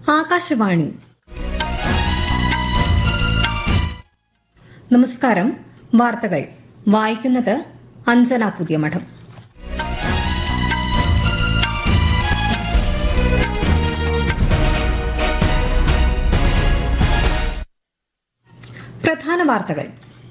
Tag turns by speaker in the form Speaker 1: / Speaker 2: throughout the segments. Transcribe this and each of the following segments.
Speaker 1: ആകാശവാണി നമസ്കാരം വാർത്തകൾ വായിക്കുന്നത് അഞ്ജന പുതിയമഠം പ്രധാന വാർത്തകൾ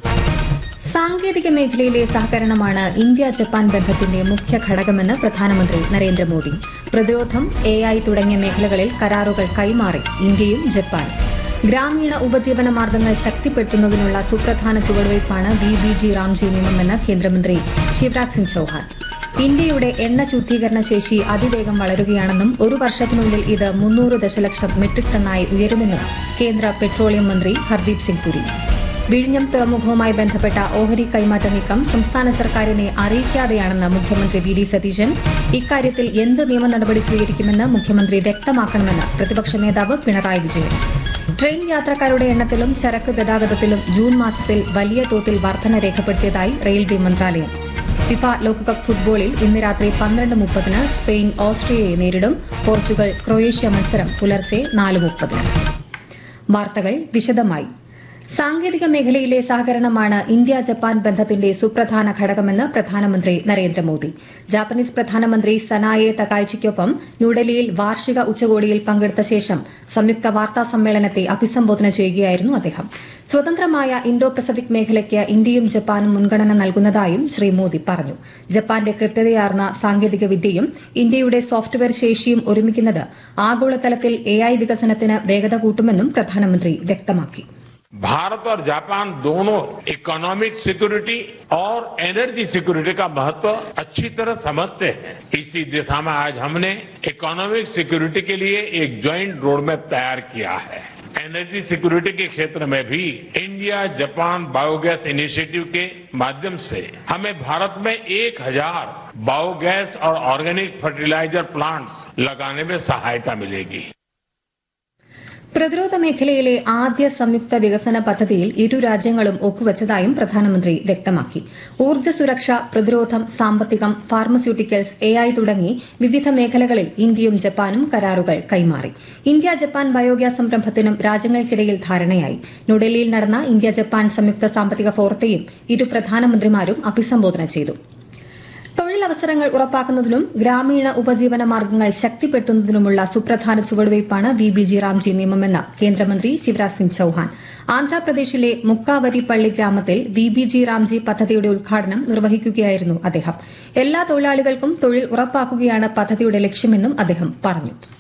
Speaker 1: സാങ്കേതിക മേഖലയിലെ സഹകരണമാണ് ഇന്ത്യ ജപ്പാൻ ബന്ധത്തിന്റെ മുഖ്യ ഘടകമെന്ന് പ്രധാനമന്ത്രി നരേന്ദ്രമോദി പ്രതിരോധം എ ഐ തുടങ്ങിയ മേഖലകളിൽ കരാറുകൾ കൈമാറി ഇന്ത്യയും ജപ്പാനും ഗ്രാമീണ ഉപജീവന മാർഗങ്ങൾ ശക്തിപ്പെടുത്തുന്നതിനുള്ള സുപ്രധാന ചുവടുവയ്പ്പാണ് ബി ബി ജി റാംജി നിയമമെന്ന് കേന്ദ്രമന്ത്രി ശിവരാജ് സിംഗ് ചൌഹാൻ ഇന്ത്യയുടെ എണ്ണ ശുദ്ധീകരണ ശേഷി അതിവേഗം വളരുകയാണെന്നും ഒരു വർഷത്തിനുള്ളിൽ ഇത് മുന്നൂറ് ദശലക്ഷം മെട്രിക് ടണ്ണായി ഉയരുമെന്നും കേന്ദ്ര പെട്രോളിയം മന്ത്രി ഹർദീപ് സിംഗ് പുരി വിഴിഞ്ഞം തുറമുഖവുമായി ബന്ധപ്പെട്ട ഓഹരി കൈമാറ്റ നീക്കം സംസ്ഥാന സർക്കാരിനെ അറിയിക്കാതെയാണെന്ന് മുഖ്യമന്ത്രി വി ഡി സതീശൻ ഇക്കാര്യത്തിൽ എന്ത് നിയമ നടപടി സ്വീകരിക്കുമെന്ന് മുഖ്യമന്ത്രി വ്യക്തമാക്കണമെന്ന് പ്രതിപക്ഷ നേതാവ് പിണറായി വിജയൻ ട്രെയിൻ യാത്രക്കാരുടെ എണ്ണത്തിലും ചരക്ക് ഗതാഗതത്തിലും ജൂൺ മാസത്തിൽ വലിയ തോതിൽ വർധന രേഖപ്പെടുത്തിയതായി റെയിൽവേ മന്ത്രാലയം ഫിഫ ലോകകപ്പ് ഫുട്ബോളിൽ ഇന്ന് രാത്രി പന്ത്രണ്ട് മുപ്പതിന് സ്പെയിൻ ഓസ്ട്രിയയെ നേരിടും പോർച്ചുഗൽ ക്രൊയേഷ്യ മത്സരം പുലർച്ചെ നാല് മുപ്പതിന് വാർത്തകൾ വിശദമായി സാങ്കേതിക മേഖലയിലെ സഹകരണമാണ് ഇന്ത്യ ജപ്പാൻ ബന്ധത്തിന്റെ സുപ്രധാന ഘടകമെന്ന് പ്രധാനമന്ത്രി നരേന്ദ്രമോദി ജാപ്പനീസ് പ്രധാനമന്ത്രി സനായെ തകാഴ്ചയ്ക്കൊപ്പം ന്യൂഡൽഹിയിൽ വാർഷിക ഉച്ചകോടിയിൽ പങ്കെടുത്ത ശേഷം സംയുക്ത വാർത്താ സമ്മേളനത്തെ അഭിസംബോധന ചെയ്യുകയായിരുന്നു അദ്ദേഹം സ്വതന്ത്രമായ ഇൻഡോ പസഫിക് മേഖലയ്ക്ക് ഇന്ത്യയും ജപ്പാനും മുൻഗണന നൽകുന്നതായും ശ്രീ മോദി പറഞ്ഞു ജപ്പാന്റെ കൃത്യതയാർന്ന സാങ്കേതിക വിദ്യയും ഇന്ത്യയുടെ സോഫ്റ്റ്വെയർ ശേഷിയും ഒരുമിക്കുന്നത് ആഗോളതലത്തിൽ എ വികസനത്തിന് വേഗത കൂട്ടുമെന്നും പ്രധാനമന്ത്രി വ്യക്തമാക്കി
Speaker 2: भारत और जापान दोनों इकोनॉमिक सिक्योरिटी और एनर्जी सिक्योरिटी का महत्व अच्छी तरह समझते हैं इसी दिशा में आज हमने इकोनॉमिक सिक्योरिटी के लिए एक ज्वाइंट रोड मैप तैयार किया है एनर्जी सिक्योरिटी के क्षेत्र में भी इंडिया जापान बायोगैस इनिशिएटिव के माध्यम से हमें भारत में एक हजार बायोगैस और ऑर्गेनिक फर्टिलाइजर प्लांट्स लगाने में सहायता मिलेगी
Speaker 1: പ്രതിരോധ മേഖലയിലെ ആദ്യ സംയുക്ത വികസന പദ്ധതിയിൽ ഇരു രാജ്യങ്ങളും ഒപ്പുവച്ചതായും പ്രധാനമന്ത്രി വ്യക്തമാക്കി ഊർജ്ജ സുരക്ഷ പ്രതിരോധം സാമ്പത്തികം ഫാർമസ്യൂട്ടിക്കൽസ് എ ഐ തുടങ്ങി വിവിധ മേഖലകളിൽ ഇന്ത്യയും ജപ്പാനും കരാറുകൾ കൈമാറി ഇന്ത്യ ജപ്പാൻ ബയോഗ്യാസ് സംരംഭത്തിനും രാജ്യങ്ങൾക്കിടയിൽ ധാരണയായി ന്യൂഡൽഹിയിൽ നടന്ന ഇന്ത്യ ജപ്പാൻ സംയുക്ത സാമ്പത്തിക ഫോറത്തെയും ഇരു പ്രധാനമന്ത്രിമാരും അഭിസംബോധന ചെയ്തു തൊഴിലവസരങ്ങൾ ഉറപ്പാക്കുന്നതിനും ഗ്രാമീണ ഉപജീവന മാർഗങ്ങൾ ശക്തിപ്പെടുത്തുന്നതിനുമുള്ള സുപ്രധാന ചുവടുവയ്പ്പാണ് വി ബി ജി റാംജി നിയമമെന്ന് കേന്ദ്രമന്ത്രി ശിവരാജ് സിംഗ് ചൌഹാൻ ആന്ധ്രാപ്രദേശിലെ മുക്കാവരി പള്ളി ഗ്രാമത്തിൽ വി ബി ജി റാംജി പദ്ധതിയുടെ ഉദ്ഘാടനം നിർവഹിക്കുകയായിരുന്നു അദ്ദേഹം എല്ലാ തൊഴിലാളികൾക്കും തൊഴിൽ ഉറപ്പാക്കുകയാണ് പദ്ധതിയുടെ ലക്ഷ്യമെന്നും അദ്ദേഹം പറഞ്ഞു